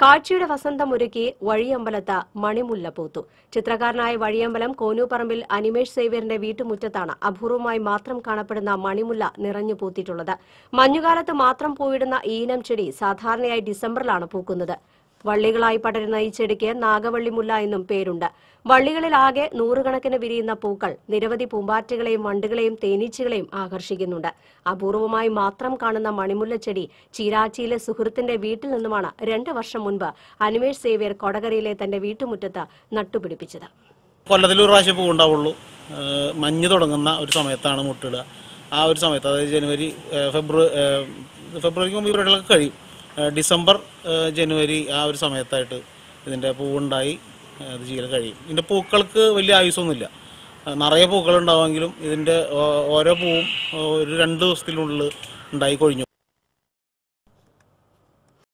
കാഴ്ചയുടെ വസന്തമൊരുക്കി വഴിയമ്പലത്ത് മണിമുല്ല പൂത്തു ചിത്രകാരനായ വഴിയമ്പലം കോനൂപ്പറമ്പിൽ അനിമേഷ് സേവ്യറിന്റെ വീട്ടുമുറ്റത്താണ് അപൂർവമായി മാത്രം കാണപ്പെടുന്ന മണിമുല്ല നിറഞ്ഞു പൂത്തിട്ടുള്ളത് മഞ്ഞുകാലത്ത് മാത്രം പൂവിടുന്ന ഈനം ചെടി സാധാരണയായി ഡിസംബറിലാണ് പൂക്കുന്നത് വള്ളികളായി പടരുന്ന ഈ ചെടിക്ക് നാഗവള്ളിമുല്ല എന്നും പേരുണ്ട് വള്ളികളിലാകെ നൂറുകണക്കിന് വിരിയുന്ന പൂക്കൾ നിരവധി പൂമ്പാറ്റകളെയും വണ്ടുകളെയും തേനീച്ചകളെയും ആകർഷിക്കുന്നുണ്ട് അപൂർവമായി മാത്രം കാണുന്ന മണിമുല്ല ചെടി ചീരാച്ചിയിലെ സുഹൃത്തിന്റെ വീട്ടിൽ നിന്നുമാണ് രണ്ട് വർഷം മുൻപ് അനിമേഷ് സേവ്യർ കൊടകരയിലെ തന്റെ വീട്ടുമുറ്റത്ത് നട്ടുപിടിപ്പിച്ചത് കൊല്ലത്തിൽ ഒരു പ്രാവശ്യം പൂ ഉണ്ടാവുള്ളൂ ഏഹ് മഞ്ഞ് തുടങ്ങുന്ന ഒരു സമയത്താണ് മുട്ടിടുക ആ ഒരു സമയത്ത് അതായത് ജനുവരി ഏഹ് ഫെബ്രുവരി ഏഹ് ഫെബ്രുവരിക്ക് മുമ്പ് ഇവരുടെയൊക്കെ കഴിയും ഏഹ് ഡിസംബർ ഏഹ് ജനുവരി ആ ഒരു സമയത്തായിട്ട് ഇതിൻ്റെ പൂവുണ്ടായി ഏഹ് ഇത് ചെയ്യൽ കഴിയും ഇതിൻ്റെ പൂക്കൾക്ക് വലിയ ആയുസൊന്നുമില്ല ഏഹ് നിറയെ പൂക്കൾ ഉണ്ടാവുമെങ്കിലും ഇതിൻ്റെ ഓ- ഓരോ പൂവും ഒരു രണ്ട് ദിവസത്തിനുള്ളിൽ ഉണ്ടായി കൊഴിഞ്ഞു